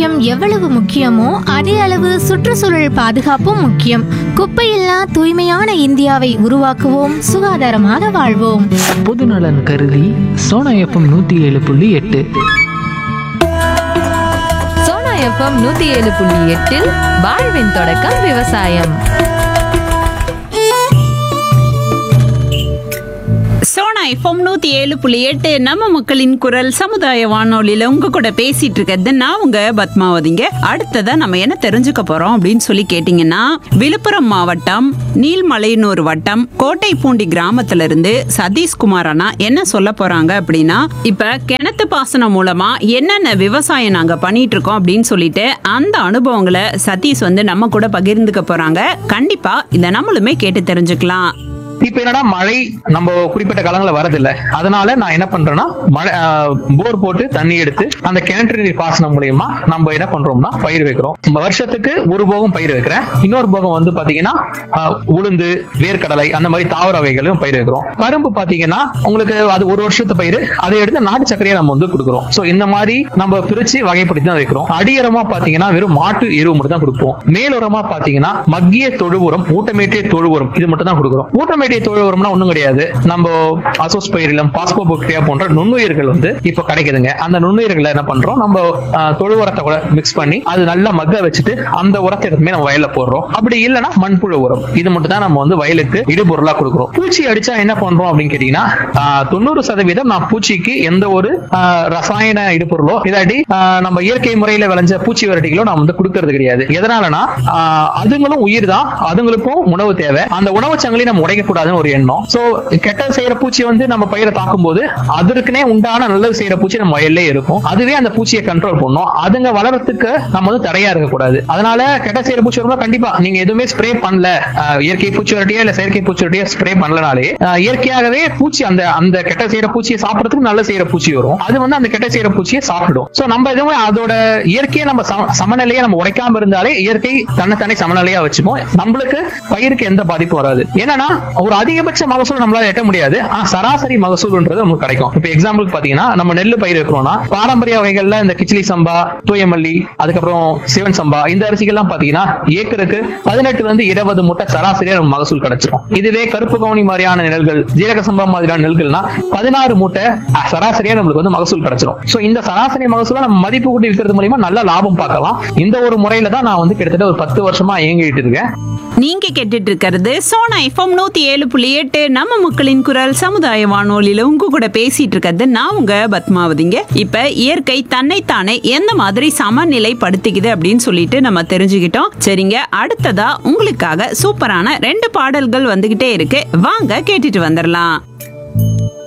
ஆரோக்கியம் எவ்வளவு முக்கியமோ அதே அளவு சுற்றுச்சூழல் பாதுகாப்பும் முக்கியம் குப்பையில்லா தூய்மையான இந்தியாவை உருவாக்குவோம் சுகாதாரமாக வாழ்வோம் பொதுநலன் கருதி சோனா எஃப்எம் நூற்றி ஏழு புள்ளி எட்டு சோனா எஃப்எம் நூத்தி ஏழு புள்ளி எட்டில் வாழ்வின் தொடக்கம் விவசாயம் சோனா எஃப்எம் நூத்தி ஏழு புள்ளி எட்டு நம்ம மக்களின் குரல் சமுதாய வானொலியில உங்க கூட பேசிட்டு இருக்கிறது நான் உங்க பத்மாவதிங்க அடுத்ததா நம்ம என்ன தெரிஞ்சுக்க போறோம் அப்படின்னு சொல்லி கேட்டீங்கன்னா விழுப்புரம் மாவட்டம் நீல்மலையனூர் வட்டம் கோட்டைப்பூண்டி கிராமத்துல இருந்து சதீஷ்குமார் அண்ணா என்ன சொல்ல போறாங்க அப்படின்னா இப்ப கிணத்து பாசனம் மூலமா என்னென்ன விவசாயம் நாங்க பண்ணிட்டு இருக்கோம் அப்படின்னு சொல்லிட்டு அந்த அனுபவங்களை சதீஷ் வந்து நம்ம கூட பகிர்ந்துக்க போறாங்க கண்டிப்பா இதை நம்மளுமே கேட்டு தெரிஞ்சுக்கலாம் இப்ப என்னன்னா மழை நம்ம குறிப்பிட்ட காலங்கள்ல வரதில்ல அதனால நான் என்ன பண்றேன்னா மழை போர் போட்டு தண்ணி எடுத்து அந்த கிணற்று நீர் பாசனம் மூலியமா நம்ம என்ன பண்றோம்னா பயிர் வைக்கிறோம் நம்ம வருஷத்துக்கு ஒரு போகம் பயிர் வைக்கிறேன் இன்னொரு போகம் வந்து பாத்தீங்கன்னா ஆஹ், உளுந்து வேர்க்கடலை அந்த மாதிரி தாவர வகைகளும் பயிர் வைக்கிறோம் கரும்பு பாத்தீங்கன்னா உங்களுக்கு அது ஒரு வருஷத்து பயிர் அதை எடுத்து நாட்டு சர்க்கரையை நம்ம வந்து கொடுக்குறோம் சோ இந்த மாதிரி நம்ம பிரிச்சு வகைப்படுத்தி தான் வைக்கிறோம் அடியரமா பாத்தீங்கன்னா வெறும் மாட்டு எருவு மட்டும் தான் கொடுப்போம் மேலுரமா பாத்தீங்கன்னா மக்கிய தொழு உரம் ஊட்டமேற்றிய தொழு உரம் இது மட்டும் தான் கொடுக்குறோம் ஊட்டமேற்றிய தொழு உரம்னா ஒண்ணும் கிடையாது நம்ம அசோஸ்பைரிலம் பாஸ்போபாக்டீரியா போன்ற நுண்ணுயிர்கள் வந்து இப்ப கிடைக்குதுங்க அந்த நுண்ணுயிர்களை என்ன பண்றோம் நம்ம ஆஹ், தொழு உரத்தை கூட மிக்ஸ் பண்ணி அது நல்லா மக்க வச்சுட்டு அந்த உரத்தை எடுத்துமே நம்ம வயல்ல போடுறோம் அப்படி இல்லைன்னா மண்புழு உரம் இது மட்டும் தான் நம்ம வந்து வயலுக்கு இடுபொருளா கொடுக்குறோம் பூச்சி அடிச்சா என்ன பண்றோம் அப்படின்னு கேட்டீங்கன்னா ஆஹ், தொண்ணூறு சதவீதம் நான் பூச்சிக்கு எந்த ஒரு ஆஹ், ரசாயன இடுபொருளோ இல்லாட்டி ஆஹ், நம்ம இயற்கை முறையில விளைஞ்ச பூச்சி வெரைட்டிகளோ நான் வந்து கொடுக்கறது கிடையாது எதனாலனா ஆஹ், அதுங்களும் உயிர் தான் அதுங்களுக்கும் உணவு தேவை அந்த உணவு சங்கிலி நம்ம உடைக்க கூடாதுன்னு ஒரு எண்ணம் சோ கெட்ட செய்யற பூச்சி வந்து நம்ம பயிரை தாக்கும் போது அதற்குனே உண்டான நல்லது செய்யற பூச்சி நம்ம வயல்லே இருக்கும் அதுவே அந்த பூச்சியை கண்ட்ரோல் பண்ணும் அதுங்க வளரத்துக்கு நம்ம வந்து தடையா இருக்க கூடாது அதனால கெட்ட செய்யற பூச்சி வரும்போது கண்டிப்பா நீங்க எதுவுமே ஸ்ப்ரே பண்ணல ஆஹ், இயற்கை பூச்சி வரட்டியா இல்ல செயற்கை பூச்சி வரட்டியா ஸ்ப்ரே பண்ணலனாலே ஆஹ், இயற்கையாகவே பூச்சி அந்த அந்த கெட்ட செய்யற பூச்சியை சாப்பிடறதுக்கு நல்ல செய்யற பூச்சி வரும் அது வந்து அந்த கெட்ட செய்யற பூச்சியை சாப்பிடும் சோ நம்ம எதுவும் அதோட இயற்கையை நம்ம சம- சமநிலையை நம்ம உடைக்காம இருந்தாலே இயற்கை தன்னைத்தானே சமநிலையா வச்சுப்போம் நம்மளுக்கு பயிருக்கு எந்த பாதிப்பும் வராது என்னன்னா ஒரு அதிகபட்ச மகசூல் நம்மளால எட்ட முடியாது ஆனா சராசரி மகசூல்ன்றது நமக்கு கிடைக்கும் இப்ப எக்ஸாம்பிளுக்கு பாத்தீங்கன்னா நம்ம நெல்லு பயிர் இருக்கிறோம்னா பாரம்பரிய வகைகள்ல இந்த கிச்சிலி சம்பா தூயமல்லி அதுக்கப்புறம் சிவன் சம்பா இந்த அரிசிகள்லாம் பாத்தீங்கன்னா ஏக்கருக்கு பதினெட்டுல இருந்து இருபது மூட்டை சராசரியா நம்ம மகசூல் கிடைச்சிரும் இதுவே கருப்பு கவுனி மாதிரியான நெல்கள் ஜீரக சம்பா மாதிரியான நெல்கள்னா பதினாறு மூட்டை அஹ், சராசரியா நம்மளுக்கு வந்து மகசூல் கிடைச்சிரும் சோ இந்த சராசரி மகசூலை நம்ம மதிப்பு கூட்டி விற்கிறது மூலியமா நல்ல லாபம் பார்க்கலாம் இந்த ஒரு முறையில தான் நான் வந்து கிட்டத்தட்ட ஒரு பத்து வருஷமா இயங்கிட்டு இருக்கேன் நீங்க கேட்டுட்டு இருக்கிறது சோனா எஃப்எம் நூத்தி ஏழு புள்ளி எட்டு நம்ம மக்களின் குரல் சமுதாய வானொலியில உங்க கூட பேசிட்டு இருக்கிறது நான் உங்க பத்மாவதிங்க இப்ப இயற்கை தன்னைத்தானே எந்த மாதிரி சமநிலைப்படுத்திக்குது அப்படின்னு சொல்லிட்டு நம்ம தெரிஞ்சுக்கிட்டோம் சரிங்க அடுத்ததா உங்களுக்காக சூப்பரான ரெண்டு பாடல்கள் வந்துகிட்டே இருக்கு வாங்க கேட்டுட்டு வந்துடலாம்